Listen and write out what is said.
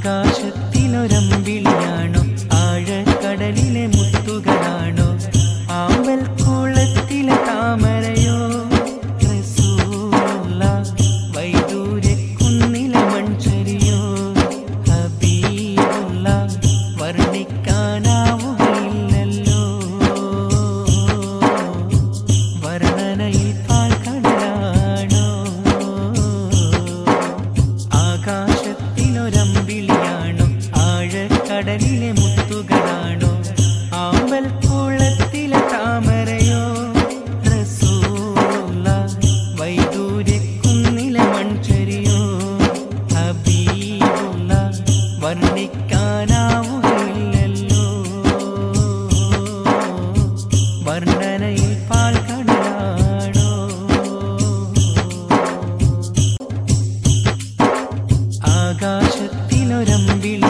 ആകാശത്തിനൊരമ്പിളിയാണോ ആഴക്കടലിലെ മുത്തുകളാണോ ആമ്പൽ കുളത്തിലെ താമരയോ റസൂലുള്ള വൈദൂര്യക്കുന്നിലെ മൺചരിയോ ഹബീബുള്ള വർണ്ണിക്കാനാവുകയില്ലല്ലോ വർണ്ണനയിൽ പാൽക്കടലാണോ ആകാശത്തിനൊരമ്പിളിയാണോ ആഴക്കടലിലെ മുത്തുകളാണോ ആമ്പൽ കുളത്തിലെ താമരയോ റസൂലുള്ള വൈദൂര്യക്കുന്നിലെ മൺചരിയോ ഹബീബുള്ള വർണ്ണിക്കാനാവുകയില്ലല്ലോ വർണ്ണനയിൽ പാൽക്കടലാണോ ആകാശത്തിനൊരമ്പിളി